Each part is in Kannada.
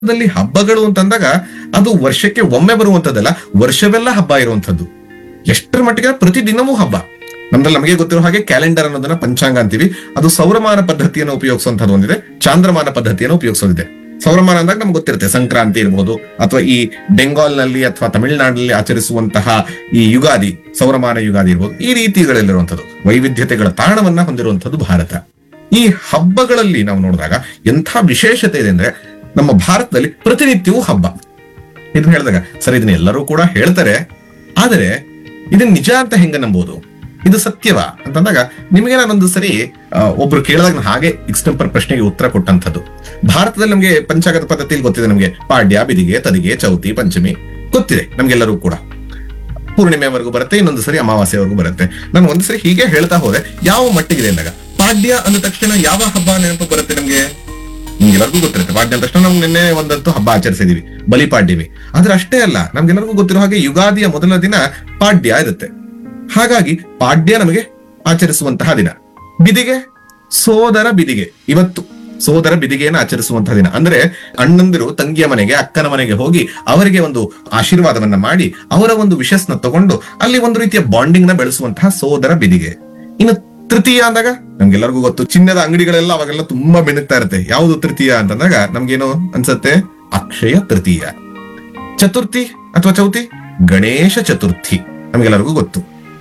ಭಾರತದಲ್ಲಿ ಹಬ್ಬಗಳು ಅಂತಂದಾಗ ಅದು ವರ್ಷಕ್ಕೆ ಒಮ್ಮೆ ಬರುವಂತದ್ದಲ್ಲ ವರ್ಷವೆಲ್ಲ ಹಬ್ಬ ಇರುವಂತದ್ದು ಎಷ್ಟರ ಮಟ್ಟಿಗೆ ಪ್ರತಿದಿನವೂ ಹಬ್ಬ ನಮ್ದ್ರಲ್ಲಿ ನಮಗೆ ಗೊತ್ತಿರೋ ಹಾಗೆ ಕ್ಯಾಲೆಂಡರ್ ಅನ್ನೋದನ್ನ ಪಂಚಾಂಗ ಅಂತೀವಿ ಅದು ಸೌರಮಾನ ಪದ್ಧತಿಯನ್ನು ಉಪಯೋಗಿಸುವಂತದ್ದು ಒಂದಿದೆ ಚಾಂದ್ರಮಾನ ಪದ್ಧತಿಯನ್ನು ಉಪಯೋಗಿಸೋದಿದೆ ಸೌರಮಾನ ಅಂದಾಗ ನಮ್ಗೆ ಗೊತ್ತಿರುತ್ತೆ ಸಂಕ್ರಾಂತಿ ಇರಬಹುದು ಅಥವಾ ಈ ಬೆಂಗಾಲ್ ನಲ್ಲಿ ಅಥವಾ ತಮಿಳುನಾಡಿನಲ್ಲಿ ಆಚರಿಸುವಂತಹ ಈ ಯುಗಾದಿ ಸೌರಮಾನ ಯುಗಾದಿ ಇರಬಹುದು ಈ ರೀತಿಗಳಲ್ಲಿರುವಂಥದ್ದು ವೈವಿಧ್ಯತೆಗಳ ತಾಣವನ್ನ ಹೊಂದಿರುವಂಥದ್ದು ಭಾರತ ಈ ಹಬ್ಬಗಳಲ್ಲಿ ನಾವು ನೋಡಿದಾಗ ಎಂಥ ವಿಶೇಷತೆ ಇದೆ ಅಂದ್ರೆ ನಮ್ಮ ಭಾರತದಲ್ಲಿ ಪ್ರತಿನಿತ್ಯವೂ ಹಬ್ಬ ಇದನ್ನ ಹೇಳಿದಾಗ ಸರ್ ಇದನ್ನ ಎಲ್ಲರೂ ಕೂಡ ಹೇಳ್ತಾರೆ ಆದರೆ ಇದನ್ನ ನಿಜ ಅಂತ ಹೆಂಗ ನಂಬೋದು ಇದು ಸತ್ಯವಾ ಅಂತಂದಾಗ ನಿಮಗೆ ನಾನೊಂದು ಸರಿ ಆ, ಒಬ್ರು ಕೇಳಿದಾಗ ನಾನು ಹಾಗೆ ಎಕ್ಸ್ಟೆಂಪರ್ ಪ್ರಶ್ನೆಗೆ ಉತ್ತರ ಕೊಟ್ಟಂಥದ್ದು ಭಾರತದಲ್ಲಿ ನಮಗೆ ಪಂಚಾಂಗದ ಪದ್ಧತಿಯಲ್ಲಿ ಗೊತ್ತಿದೆ ನಮಗೆ ಪಾಡ್ಯ ಬಿದಿಗೆ ತದಿಗೆ ಚೌತಿ ಪಂಚಮಿ ಗೊತ್ತಿದೆ ನಮ್ಗೆಲ್ಲರೂ ಕೂಡ ಪೂರ್ಣಿಮೆವರೆಗೂ ಬರುತ್ತೆ ಇನ್ನೊಂದು ಸರಿ ಅಮಾವಾಸ್ಯವರೆಗೂ ಬರುತ್ತೆ ನಾನು ಒಂದು ಸರಿ ಹೀಗೆ ಹೇಳ್ತಾ ಹೋದೆ ಯಾವ ಮಟ್ಟಿಗಿದೆ ಅಂದಾಗ ಪಾಡ್ಯ ಅಂದ ತಕ್ಷಣ ಯಾವ ಹಬ್ಬ ನೆನಪು ಬರುತ್ತೆ ನಮ್ಗೆ ನಿಮ್ಗೆಲ್ಲರಿಗೂ ಗೊತ್ತಿರುತ್ತೆ ಪಾಡ್ಯ ಅಂದ ತಕ್ಷಣ ನಾವು ನಿನ್ನೆ ಒಂದಂತೂ ಹಬ್ಬ ಆಚರಿಸಿದೀವಿ ಬಲಿಪಾಡ್ಯಮಿ ಆದ್ರೆ ಅಷ್ಟೇ ಅಲ್ಲ ನಮ್ಗೆಲ್ಲರಿಗೂ ಗೊತ್ತಿರೋ ಹಾಗೆ ಯುಗಾದಿಯ ಮೊದಲ ದಿನ ಪಾಡ್ಯ ಇರುತ್ತೆ ಹಾಗಾಗಿ ಪಾಡ್ಯ ನಮಗೆ ಆಚರಿಸುವಂತಹ ದಿನ ಬಿದಿಗೆ ಸೋದರ ಬಿದಿಗೆ ಇವತ್ತು ಸೋದರ ಬಿದಿಗೆಯನ್ನು ಆಚರಿಸುವಂತಹ ದಿನ ಅಂದ್ರೆ ಅಣ್ಣಂದಿರು ತಂಗಿಯ ಮನೆಗೆ ಅಕ್ಕನ ಮನೆಗೆ ಹೋಗಿ ಅವರಿಗೆ ಒಂದು ಆಶೀರ್ವಾದವನ್ನ ಮಾಡಿ ಅವರ ಒಂದು ವಿಶಸ್ನ ತಗೊಂಡು ಅಲ್ಲಿ ಒಂದು ರೀತಿಯ ಬಾಂಡಿಂಗ್ ನ ಬೆಳೆಸುವಂತಹ ಸೋದರ ಬಿದಿಗೆ ಇನ್ನು ತೃತೀಯ ಅಂದಾಗ ನಮ್ಗೆಲ್ಲರಿಗೂ ಗೊತ್ತು ಚಿನ್ನದ ಅಂಗಡಿಗಳೆಲ್ಲ ಅವಾಗೆಲ್ಲ ತುಂಬಾ ಬೆಣಗ್ತಾ ಇರುತ್ತೆ ಯಾವುದು ತೃತೀಯ ಅಂತಂದಾಗ ನಮ್ಗೇನು ಅನ್ಸತ್ತೆ ಅಕ್ಷಯ ತೃತೀಯ ಚತುರ್ಥಿ ಅಥವಾ ಚೌತಿ ಗಣೇಶ ಚತುರ್ಥಿ ನಮ್ಗೆಲ್ಲರಿಗೂ ಗೊತ್ತು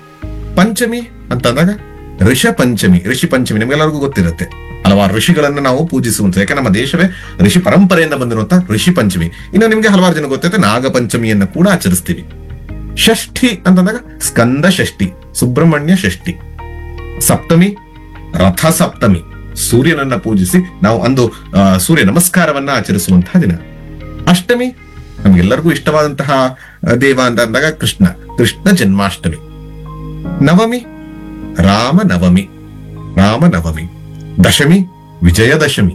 ಪಂಚಮಿ ಅಂತಂದಾಗ ಋಷ ಪಂಚಮಿ ಋಷಿ ಪಂಚಮಿ ನಿಮ್ಗೆಲ್ಲರಿಗೂ ಗೊತ್ತಿರುತ್ತೆ ಹಲವಾರು ಋಷಿಗಳನ್ನ ನಾವು ಪೂಜಿಸುವಂತ ಯಾಕೆ ನಮ್ಮ ದೇಶವೇ ಋಷಿ ಪರಂಪರೆಯಿಂದ ಬಂದಿರುವಂತ ಋಷಿ ಪಂಚಮಿ ಇನ್ನು ನಿಮ್ಗೆ ಹಲವಾರು ಜನ ಗೊತ್ತಿರುತ್ತೆ ನಾಗ ಪಂಚಮಿಯನ್ನ ಕೂಡ ಆಚರಿಸ್ತೀವಿ ಷಷ್ಠಿ ಅಂತಂದಾಗ ಸ್ಕಂದ ಷಷ್ಠಿ ಸುಬ್ರಹ್ಮಣ್ಯ ಷಷ್ಠಿ ಸಪ್ತಮಿ ರಥ ಸಪ್ತಮಿ ಸೂರ್ಯನನ್ನ ಪೂಜಿಸಿ ನಾವು ಅಂದು ಆ, ಸೂರ್ಯ ನಮಸ್ಕಾರವನ್ನ ಆಚರಿಸುವಂತಹ ದಿನ ಅಷ್ಟಮಿ ನಮ್ಗೆಲ್ಲರಿಗೂ ಇಷ್ಟವಾದಂತಹ ಆ, ದೇವ ಅಂತ ಅಂದಾಗ ಕೃಷ್ಣ ಕೃಷ್ಣ ಜನ್ಮಾಷ್ಟಮಿ ನವಮಿ ರಾಮ ನವಮಿ ರಾಮ ನವಮಿ ದಶಮಿ ವಿಜಯದಶಮಿ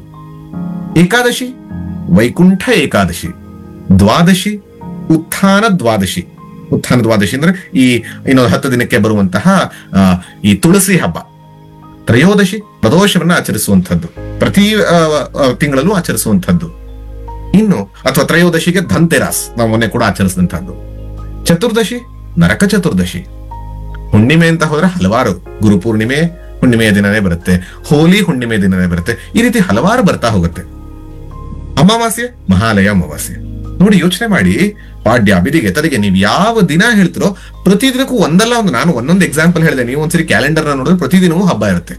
ಏಕಾದಶಿ ವೈಕುಂಠ ಏಕಾದಶಿ ದ್ವಾದಶಿ ಉತ್ಥಾನ ದ್ವಾದಶಿ ಉತ್ಥಾನ ದ್ವಾದಶಿ ಅಂದ್ರೆ ಈ ಇನ್ನೊಂದು ಹತ್ತು ದಿನಕ್ಕೆ ಬರುವಂತಹ ಆ, ಈ ತುಳಸಿ ಹಬ್ಬ ತ್ರಯೋದಶಿ ಪ್ರದೋಷವನ್ನ ಆಚರಿಸುವಂಥದ್ದು ಪ್ರತಿ ಆ, ಆ, ತಿಂಗಳಲ್ಲೂ ಆಚರಿಸುವಂಥದ್ದು ಇನ್ನು ಅಥವಾ ತ್ರಯೋದಶಿಗೆ ಧನ್ತೆರಾಸ್ ನಾವು ಮೊನ್ನೆ ಕೂಡ ಆಚರಿಸಿದಂತಹದ್ದು ಚತುರ್ದಶಿ ನರಕ ಚತುರ್ದಶಿ ಹುಣ್ಣಿಮೆ ಅಂತ ಹೋದ್ರೆ ಹಲವಾರು ಗುರು ಪೂರ್ಣಿಮೆ ಹುಣ್ಣಿಮೆಯ ದಿನನೇ ಬರುತ್ತೆ ಹೋಲಿ ಹುಣ್ಣಿಮೆ ದಿನನೇ ಬರುತ್ತೆ ಈ ರೀತಿ ಹಲವಾರು ಬರ್ತಾ ಹೋಗುತ್ತೆ ಅಮಾವಾಸ್ಯೆ ಮಹಾಲಯ ಅಮಾವಾಸ್ಯೆ ನೋಡಿ ಯೋಚನೆ ಮಾಡಿ ಪಾಡ್ಯ ಬಿದಿಗೆ ತದಿಗೆ ನೀವು ಯಾವ ದಿನ ಹೇಳ್ತಿರೋ ಪ್ರತಿದಿನಕ್ಕೂ ಒಂದಲ್ಲ ಒಂದು ನಾನು ಒಂದೊಂದು ಎಕ್ಸಾಂಪಲ್ ಹೇಳಿದೆ ನೀವು ಒಂದ್ಸರಿ ಕ್ಯಾಲೆಂಡರ್ ನೋಡಿದ್ರೆ ಪ್ರತಿದಿನವೂ ಹಬ್ಬ ಇರುತ್ತೆ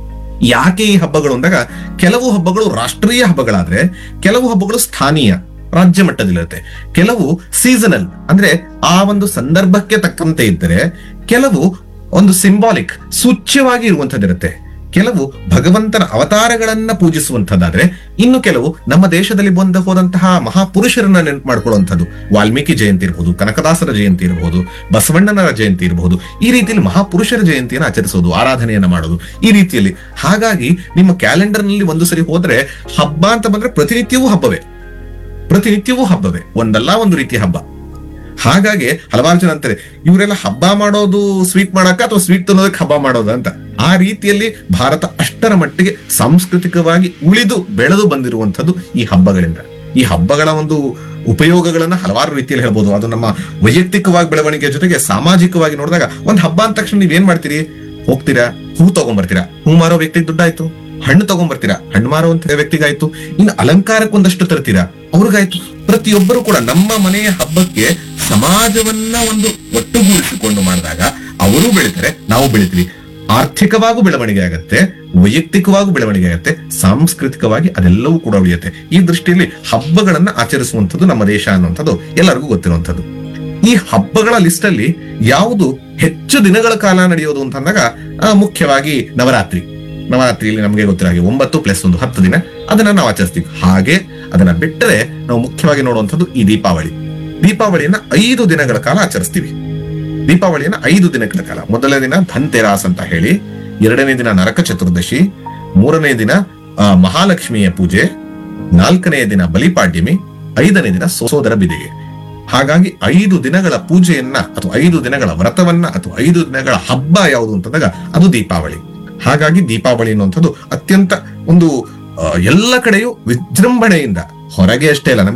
ಯಾಕೆ ಈ ಹಬ್ಬಗಳು ಅಂದಾಗ ಕೆಲವು ಹಬ್ಬಗಳು ರಾಷ್ಟ್ರೀಯ ಹಬ್ಬಗಳಾದ್ರೆ ಕೆಲವು ಹಬ್ಬಗಳು ಸ್ಥಾನೀಯ ರಾಜ್ಯ ಮಟ್ಟದಲ್ಲಿರುತ್ತೆ ಕೆಲವು ಸೀಸನಲ್ ಅಂದ್ರೆ ಆ ಒಂದು ಸಂದರ್ಭಕ್ಕೆ ತಕ್ಕಂತೆ ಇದ್ದರೆ ಕೆಲವು ಒಂದು ಸಿಂಬಾಲಿಕ್ ಸೂಚ್ಯವಾಗಿ ಇರುವಂತದ್ದಿರುತ್ತೆ ಕೆಲವು ಭಗವಂತನ ಅವತಾರಗಳನ್ನ ಪೂಜಿಸುವಂತದ್ದಾದ್ರೆ ಇನ್ನು ಕೆಲವು ನಮ್ಮ ದೇಶದಲ್ಲಿ ಬಂದ ಹೋದಂತಹ ಮಹಾಪುರುಷರನ್ನ ನೆನಪು ಮಾಡ್ಕೊಳ್ಳುವಂಥದ್ದು ವಾಲ್ಮೀಕಿ ಜಯಂತಿ ಇರಬಹುದು ಕನಕದಾಸರ ಜಯಂತಿ ಇರಬಹುದು ಬಸವಣ್ಣನ ಜಯಂತಿ ಇರಬಹುದು ಈ ರೀತಿಯಲ್ಲಿ ಮಹಾಪುರುಷರ ಜಯಂತಿಯನ್ನು ಆಚರಿಸೋದು ಆರಾಧನೆಯನ್ನ ಮಾಡೋದು ಈ ರೀತಿಯಲ್ಲಿ ಹಾಗಾಗಿ ನಿಮ್ಮ ಕ್ಯಾಲೆಂಡರ್ ನಲ್ಲಿ ಒಂದು ಸರಿ ಹೋದ್ರೆ ಹಬ್ಬ ಅಂತ ಬಂದ್ರೆ ಪ್ರತಿನಿತ್ಯವೂ ಹಬ್ಬವೇ ಪ್ರತಿನಿತ್ಯವೂ ಹಬ್ಬವೇ ಒಂದಲ್ಲ ಒಂದು ರೀತಿಯ ಹಬ್ಬ ಹಾಗಾಗಿ ಹಲವಾರು ಜನ ಅಂತಾರೆ ಇವರೆಲ್ಲ ಹಬ್ಬ ಮಾಡೋದು ಸ್ವೀಟ್ ಮಾಡಕ್ಕ ಅಥವಾ ಸ್ವೀಟ್ ತಿನ್ನೋದಕ್ಕೆ ಹಬ್ಬ ಮಾಡೋದು ಅಂತ ಆ ರೀತಿಯಲ್ಲಿ ಭಾರತ ಅಷ್ಟರ ಮಟ್ಟಿಗೆ ಸಾಂಸ್ಕೃತಿಕವಾಗಿ ಉಳಿದು ಬೆಳೆದು ಬಂದಿರುವಂತದ್ದು ಈ ಹಬ್ಬಗಳಿಂದ ಈ ಹಬ್ಬಗಳ ಒಂದು ಉಪಯೋಗಗಳನ್ನ ಹಲವಾರು ರೀತಿಯಲ್ಲಿ ಹೇಳ್ಬೋದು ಅದು ನಮ್ಮ ವೈಯಕ್ತಿಕವಾಗಿ ಬೆಳವಣಿಗೆ ಜೊತೆಗೆ ಸಾಮಾಜಿಕವಾಗಿ ನೋಡಿದಾಗ ಒಂದು ಹಬ್ಬ ಅಂದ ತಕ್ಷಣ ನೀವೇನ್ ಮಾಡ್ತೀರಿ ಹೋಗ್ತೀರಾ ಹೂ ತಗೊಂಡ್ಬರ್ತೀರಾ ಹೂ ಮಾರೋ ವ್ಯಕ್ತಿಗೆ ದುಡ್ಡಾಯ್ತು ಹಣ್ಣು ತಗೊಂಡ್ಬರ್ತೀರಾ ಹಣ್ಣು ಮಾರುವಂತ ವ್ಯಕ್ತಿಗಾಯ್ತು ಇನ್ನು ಅಲಂಕಾರಕ್ಕೆ ಒಂದಷ್ಟು ತರ್ತೀರಾ ಅವ್ರಿಗಾಯ್ತು ಪ್ರತಿಯೊಬ್ಬರು ಕೂಡ ನಮ್ಮ ಮನೆಯ ಹಬ್ಬಕ್ಕೆ ಸಮಾಜವನ್ನ ಒಂದು ಒಟ್ಟುಗೂಡಿಸಿಕೊಂಡು ಮಾಡಿದಾಗ ಅವರು ಬೆಳಿತಾರೆ ನಾವು ಬೆಳಿತೀವಿ ಆರ್ಥಿಕವಾಗೂ ಬೆಳವಣಿಗೆ ಆಗತ್ತೆ ವೈಯಕ್ತಿಕವಾಗೂ ಬೆಳವಣಿಗೆ ಆಗತ್ತೆ ಸಾಂಸ್ಕೃತಿಕವಾಗಿ ಅದೆಲ್ಲವೂ ಕೂಡ ಉಳಿಯುತ್ತೆ ಈ ದೃಷ್ಟಿಯಲ್ಲಿ ಹಬ್ಬಗಳನ್ನ ಆಚರಿಸುವಂಥದ್ದು ನಮ್ಮ ದೇಶ ಅನ್ನುವಂಥದ್ದು ಎಲ್ಲರಿಗೂ ಗೊತ್ತಿರುವಂಥದ್ದು ಈ ಹಬ್ಬಗಳ ಲಿಸ್ಟ್ ಅಲ್ಲಿ ಯಾವುದು ಹೆಚ್ಚು ದಿನಗಳ ಕಾಲ ನಡೆಯೋದು ಅಂತಂದಾಗ ಆ, ಮುಖ್ಯವಾಗಿ ನವರಾತ್ರಿ ನವರಾತ್ರಿಯಲ್ಲಿ ನಮಗೆ ಗೊತ್ತಿರೋ ಹಾಗೆ ಒಂಬತ್ತು ಪ್ಲಸ್ ಒಂದು ಹತ್ತು ದಿನ ಅದನ್ನ ನಾವು ಆಚರಿಸ್ತೀವಿ ಹಾಗೆ ಅದನ್ನ ಬಿಟ್ಟರೆ ನಾವು ಮುಖ್ಯವಾಗಿ ನೋಡುವಂಥದ್ದು ಈ ದೀಪಾವಳಿ ದೀಪಾವಳಿಯನ್ನ ಐದು ದಿನಗಳ ಕಾಲ ಆಚರಿಸ್ತೀವಿ ದೀಪಾವಳಿಯನ್ನ ಐದು ದಿನಗಳ ಕಾಲ ಮೊದಲನೇ ದಿನ ಧನ್ತೆರಾಸ್ ಅಂತ ಹೇಳಿ ಎರಡನೇ ದಿನ ನರಕ ಚತುರ್ದಶಿ ಮೂರನೇ ದಿನ ಆ, ಮಹಾಲಕ್ಷ್ಮಿಯ ಪೂಜೆ ನಾಲ್ಕನೆಯ ದಿನ ಬಲಿಪಾಡ್ಯಮಿ ಐದನೇ ದಿನ ಸೋದರ ಬಿದಿಗೆ ಹಾಗಾಗಿ ಐದು ದಿನಗಳ ಪೂಜೆಯನ್ನ ಅಥವಾ ಐದು ದಿನಗಳ ವ್ರತವನ್ನ ಅಥವಾ ಐದು ದಿನಗಳ ಹಬ್ಬ ಯಾವುದು ಅಂತಂದಾಗ ಅದು ದೀಪಾವಳಿ ಹಾಗಾಗಿ ದೀಪಾವಳಿ ಅನ್ನುವಂಥದ್ದು ಅತ್ಯಂತ ಒಂದು ಆ, ಎಲ್ಲ ಕಡೆಯೂ ವಿಜೃಂಭಣೆಯಿಂದ ಹೊರಗೆ ಅಷ್ಟೇ ಅಲ್ಲ